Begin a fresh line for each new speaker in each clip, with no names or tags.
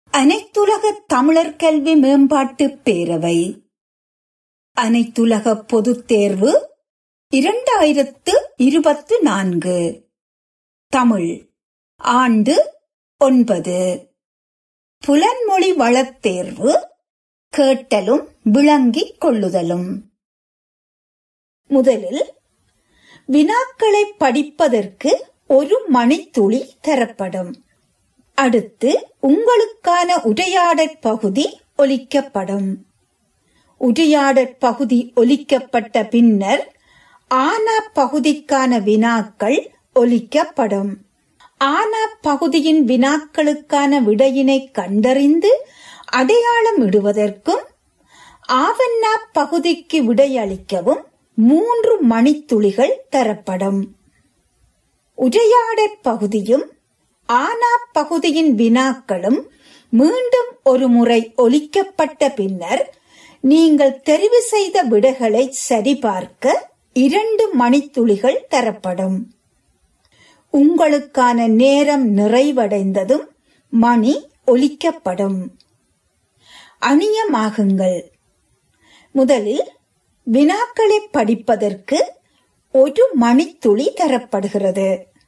அனைத்துலக தமிழர் கல்வி மேம்பாட்டு பேரவை அனைத்துலக பொதுத் தேர்வு இரண்டாயிரத்து இருபத்து நான்கு தமிழ் ஆண்டு ஒன்பது புலன்மொழி வளத் தேர்வு கேட்டலும் விளங்கிக் கொள்ளுதலும் முதலில் வினாக்களை படிப்பதற்கு ஒரு மணித்துளி தரப்படும் அடுத்து உங்களுக்கான உரையாடற் பகுதி ஒலிக்கப்படும் உரையாடற் பகுதி ஒலிக்கப்பட்ட பின்னர் ஆனா பகுதிக்கான வினாக்கள் ஒலிக்கப்படும் ஆனா பகுதியின் வினாக்களுக்கான விடையினை கண்டறிந்து அடையாளம் இடுவதற்கும் ஆவண்ணா பகுதிக்கு விடையளிக்கவும் மூன்று மணித்துளிகள் தரப்படும் உரையாடற் பகுதியும் ஆனா பகுதியின் வினாக்களும் மீண்டும் ஒரு முறை ஒலிக்கப்பட்ட பின்னர் நீங்கள் தெரிவு செய்த விடைகளை சரிபார்க்க இரண்டு மணித்துளிகள் தரப்படும் உங்களுக்கான நேரம் நிறைவடைந்ததும் மணி ஒலிக்கப்படும் அணியமாகுங்கள் முதலில் வினாக்களை படிப்பதற்கு ஒரு மணித்துளி தரப்படுகிறது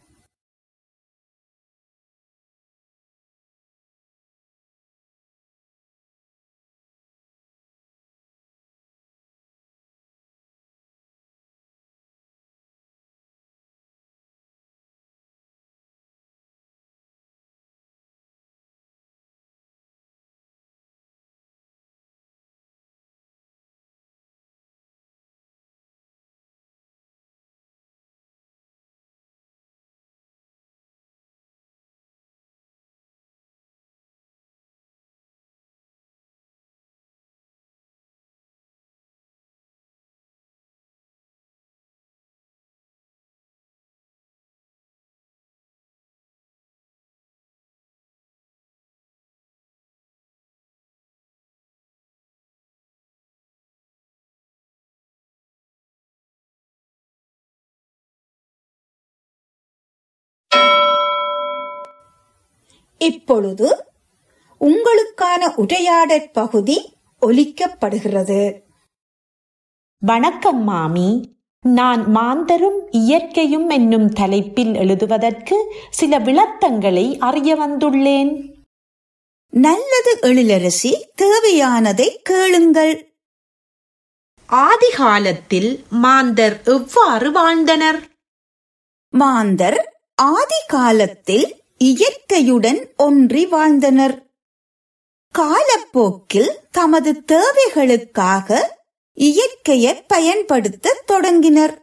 இப்பொழுது உங்களுக்கான உரையாடற் பகுதி ஒலிக்கப்படுகிறது
வணக்கம் மாமி நான் மாந்தரும் இயற்கையும் என்னும் தலைப்பில் எழுதுவதற்கு சில விளக்கங்களை அறிய வந்துள்ளேன்
நல்லது எழிலரசி தேவையானதை கேளுங்கள்
ஆதி காலத்தில் மாந்தர் எவ்வாறு வாழ்ந்தனர்
மாந்தர் ஆதி காலத்தில் இயற்கையுடன் ஒன்றி வாழ்ந்தனர் காலப்போக்கில் தமது தேவைகளுக்காக இயற்கையை பயன்படுத்த தொடங்கினர்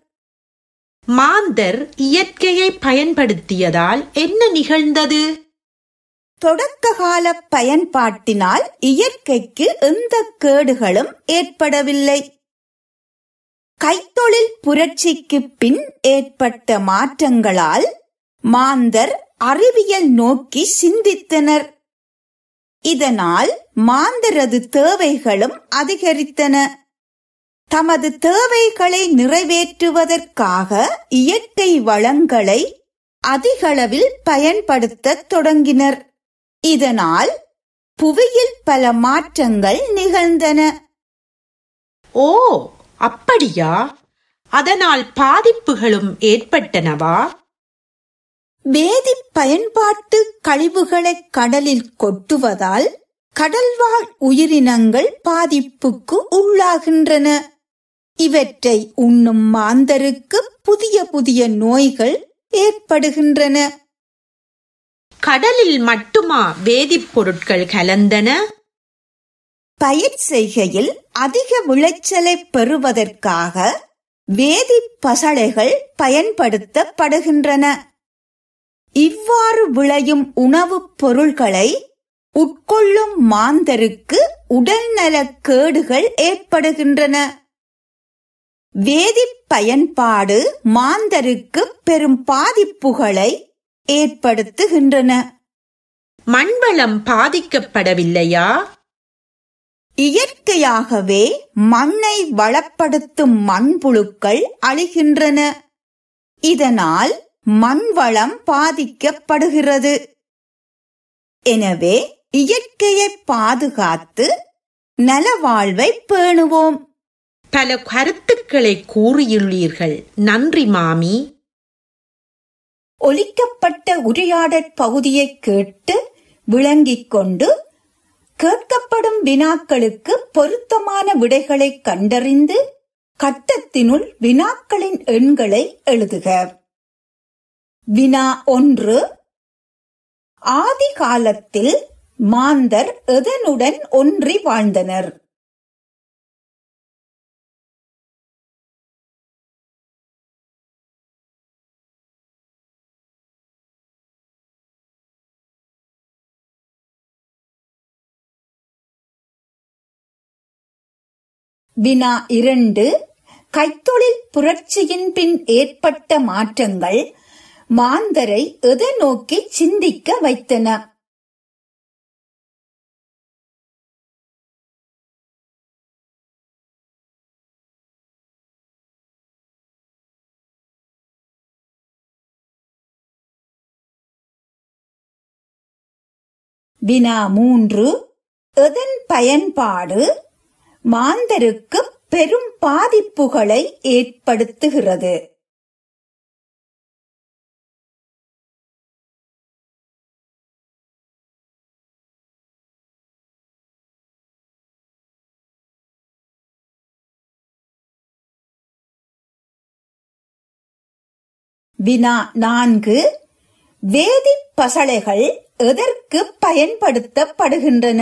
மாந்தர் இயற்கையை பயன்படுத்தியதால் என்ன நிகழ்ந்தது
தொடக்க கால பயன்பாட்டினால் இயற்கைக்கு எந்த கேடுகளும் ஏற்படவில்லை கைத்தொழில் புரட்சிக்கு பின் ஏற்பட்ட மாற்றங்களால் மாந்தர் அறிவியல் நோக்கி சிந்தித்தனர் இதனால் மாந்தரது தேவைகளும் அதிகரித்தன தமது தேவைகளை நிறைவேற்றுவதற்காக இயற்கை வளங்களை அதிகளவில் பயன்படுத்தத் தொடங்கினர் இதனால் புவியில் பல மாற்றங்கள் நிகழ்ந்தன
ஓ அப்படியா அதனால் பாதிப்புகளும் ஏற்பட்டனவா
வேதி பயன்பாட்டு கழிவுகளை கடலில் கொட்டுவதால் கடல்வாழ் உயிரினங்கள் பாதிப்புக்கு உள்ளாகின்றன இவற்றை உண்ணும் மாந்தருக்கு புதிய புதிய நோய்கள் ஏற்படுகின்றன
கடலில் மட்டுமா வேதிப்பொருட்கள் கலந்தன
பயிர் செய்கையில் அதிக விளைச்சலை பெறுவதற்காக வேதி பசளைகள் பயன்படுத்தப்படுகின்றன இவ்வாறு விளையும் உணவுப் பொருள்களை உட்கொள்ளும் மாந்தருக்கு உடல்நலக் கேடுகள் ஏற்படுகின்றன வேதி பயன்பாடு மாந்தருக்கு பெரும் பாதிப்புகளை ஏற்படுத்துகின்றன
மண்வளம் பாதிக்கப்படவில்லையா
இயற்கையாகவே மண்ணை வளப்படுத்தும் மண்புழுக்கள் அழிகின்றன இதனால் மண் வளம் பாதிக்கப்படுகிறது எனவே இயற்கையை பாதுகாத்து நலவாழ்வை பேணுவோம்
பல கருத்துக்களை கூறியுள்ளீர்கள் நன்றி மாமி
ஒலிக்கப்பட்ட உரையாடற் பகுதியை கேட்டு விளங்கிக் கொண்டு கேட்கப்படும் வினாக்களுக்கு பொருத்தமான விடைகளை கண்டறிந்து கட்டத்தினுள் வினாக்களின் எண்களை எழுதுக வினா ஒன்று ஆதி காலத்தில் மாந்தர் எதனுடன் ஒன்றி வாழ்ந்தனர் வினா இரண்டு கைத்தொழில் புரட்சியின் பின் ஏற்பட்ட மாற்றங்கள் மாந்தரை எதை நோக்கி சிந்திக்க வைத்தன வினா மூன்று எதன் பயன்பாடு மாந்தருக்கு பெரும் பாதிப்புகளை ஏற்படுத்துகிறது வினா நான்கு வேதிப் பசளைகள் எதற்கு பயன்படுத்தப்படுகின்றன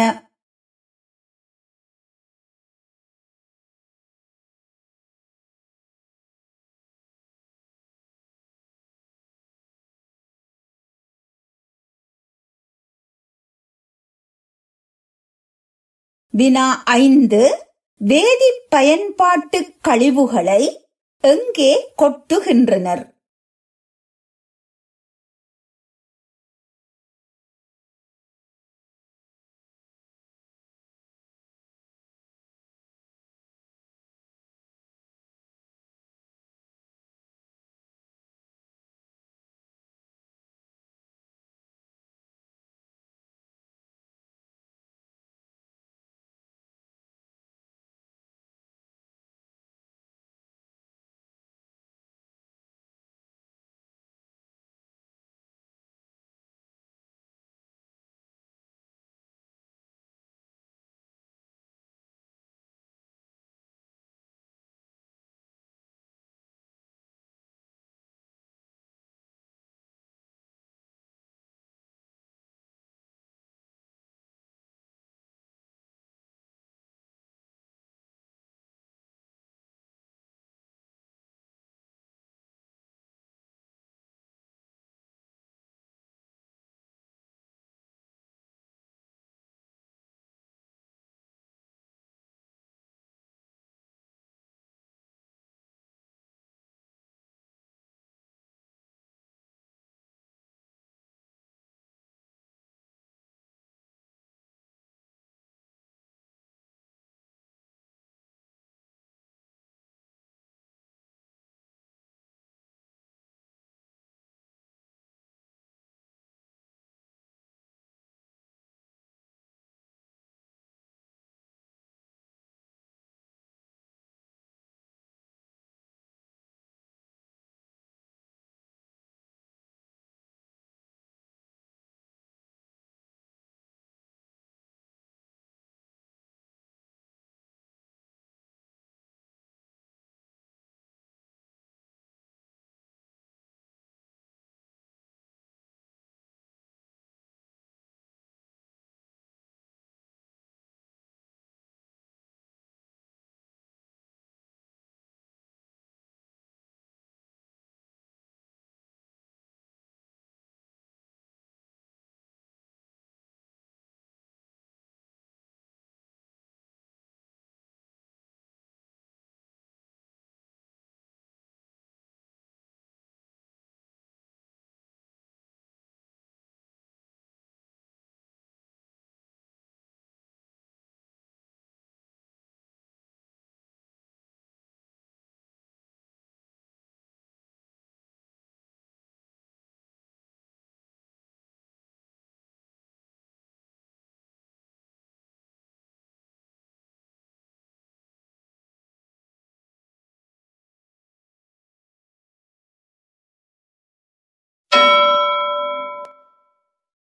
வினா ஐந்து வேதிப் பயன்பாட்டுக் கழிவுகளை எங்கே கொட்டுகின்றனர்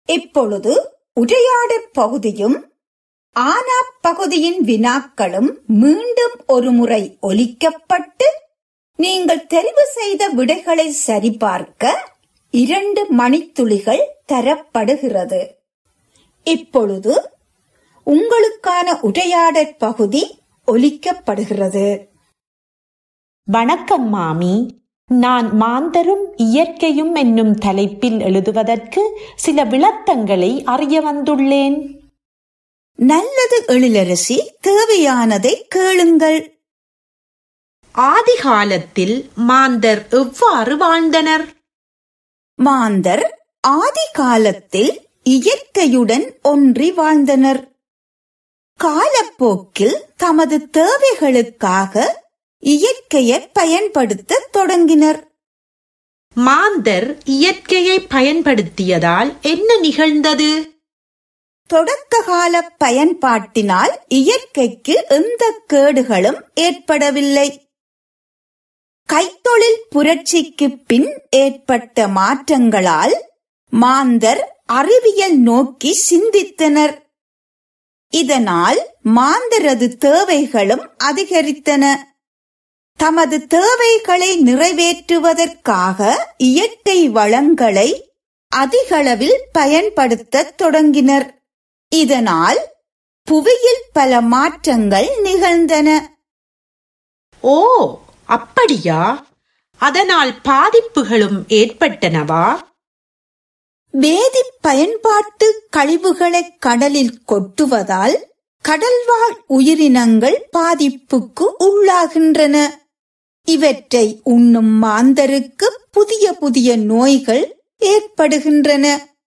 இப்பொழுது உரையாடற் பகுதியும் ஆனா பகுதியின் வினாக்களும் மீண்டும் ஒருமுறை ஒலிக்கப்பட்டு நீங்கள் தெரிவு செய்த விடைகளை சரிபார்க்க இரண்டு மணித்துளிகள் தரப்படுகிறது இப்பொழுது உங்களுக்கான உரையாடற் பகுதி ஒலிக்கப்படுகிறது
வணக்கம் மாமி நான் மாந்தரும் இயற்கையும் என்னும் தலைப்பில் எழுதுவதற்கு சில விளக்கங்களை அறிய வந்துள்ளேன்
நல்லது எழிலரசி தேவையானதை கேளுங்கள்
ஆதி காலத்தில் மாந்தர் எவ்வாறு வாழ்ந்தனர்
மாந்தர் ஆதி காலத்தில் இயற்கையுடன் ஒன்றி வாழ்ந்தனர் காலப்போக்கில் தமது தேவைகளுக்காக இயற்கையை பயன்படுத்த தொடங்கினர்
மாந்தர் இயற்கையை பயன்படுத்தியதால் என்ன நிகழ்ந்தது
தொடக்க கால பயன்பாட்டினால் இயற்கைக்கு எந்த கேடுகளும் ஏற்படவில்லை கைத்தொழில் புரட்சிக்கு பின் ஏற்பட்ட மாற்றங்களால் மாந்தர் அறிவியல் நோக்கி சிந்தித்தனர் இதனால் மாந்தரது தேவைகளும் அதிகரித்தன தமது தேவைகளை நிறைவேற்றுவதற்காக இயற்கை வளங்களை அதிகளவில் பயன்படுத்தத் தொடங்கினர் இதனால் புவியில் பல மாற்றங்கள் நிகழ்ந்தன
ஓ அப்படியா அதனால் பாதிப்புகளும் ஏற்பட்டனவா
வேதி பயன்பாட்டு கழிவுகளை கடலில் கொட்டுவதால் கடல்வாழ் உயிரினங்கள் பாதிப்புக்கு உள்ளாகின்றன இவற்றை உண்ணும் மாந்தருக்கு புதிய புதிய நோய்கள் ஏற்படுகின்றன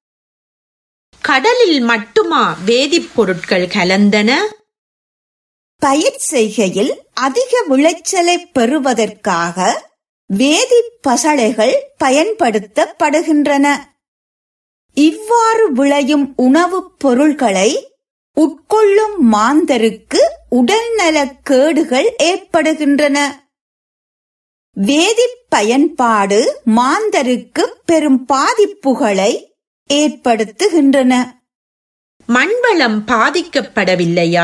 கடலில் மட்டுமா வேதிப்பொருட்கள் கலந்தன
பயிர் செய்கையில் அதிக விளைச்சலை பெறுவதற்காக வேதி பசளைகள் பயன்படுத்தப்படுகின்றன இவ்வாறு விளையும் உணவுப் பொருள்களை உட்கொள்ளும் மாந்தருக்கு உடல்நலக் கேடுகள் ஏற்படுகின்றன வேதி பயன்பாடு மாந்தருக்கு பெரும் பாதிப்புகளை ஏற்படுத்துகின்றன
மண்வளம் பாதிக்கப்படவில்லையா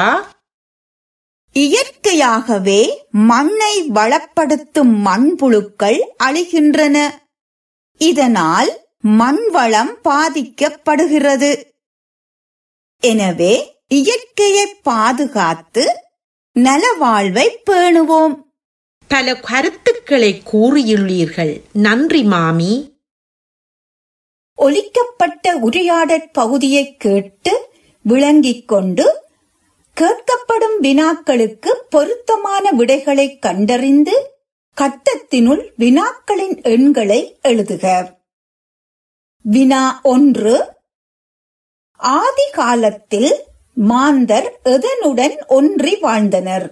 இயற்கையாகவே மண்ணை வளப்படுத்தும் மண்புழுக்கள் அழிகின்றன இதனால் மண்வளம் பாதிக்கப்படுகிறது எனவே இயற்கையை பாதுகாத்து நலவாழ்வை பேணுவோம்
பல கருத்துக்களை கூறியுள்ளீர்கள் நன்றி மாமி
ஒலிக்கப்பட்ட உரையாடற் பகுதியை கேட்டு விளங்கிக் கொண்டு கேட்கப்படும் வினாக்களுக்கு பொருத்தமான விடைகளை கண்டறிந்து கட்டத்தினுள் வினாக்களின் எண்களை எழுதுக வினா ஒன்று ஆதி காலத்தில் மாந்தர் எதனுடன் ஒன்றி வாழ்ந்தனர்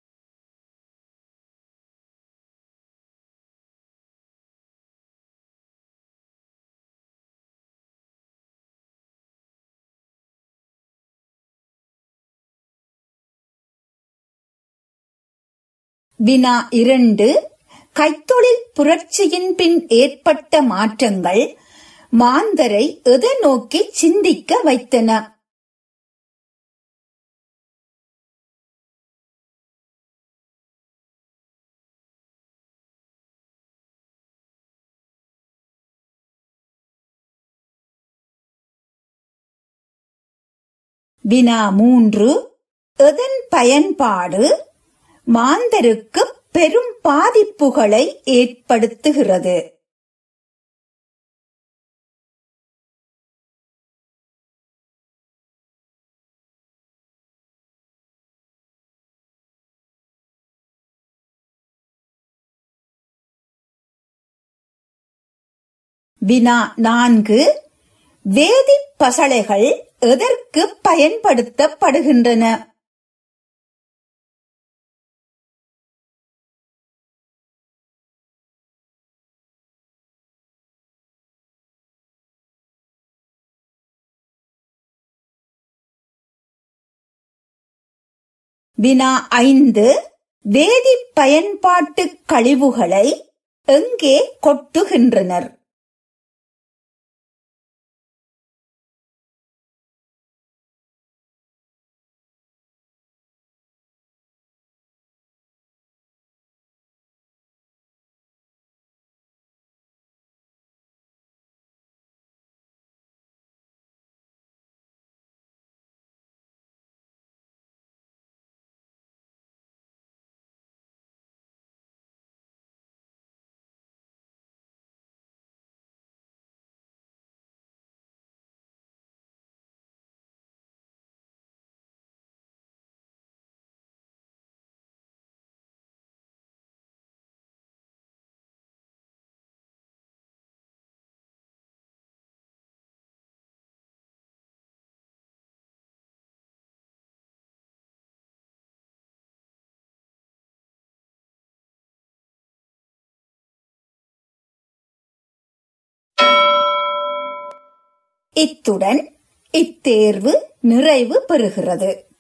வினா இரண்டு கைத்தொழில் புரட்சியின் பின் ஏற்பட்ட மாற்றங்கள் மாந்தரை எதை நோக்கி சிந்திக்க வைத்தன வினா மூன்று எதன் பயன்பாடு மாந்தருக்கு பெரும் பாதிப்புகளை ஏற்படுத்துகிறது வினா நான்கு வேதி பசளைகள் எதற்கு பயன்படுத்தப்படுகின்றன வினா ஐந்து வேதி பயன்பாட்டு கழிவுகளை எங்கே கொட்டுகின்றனர் இத்துடன் இத்தேர்வு நிறைவு பெறுகிறது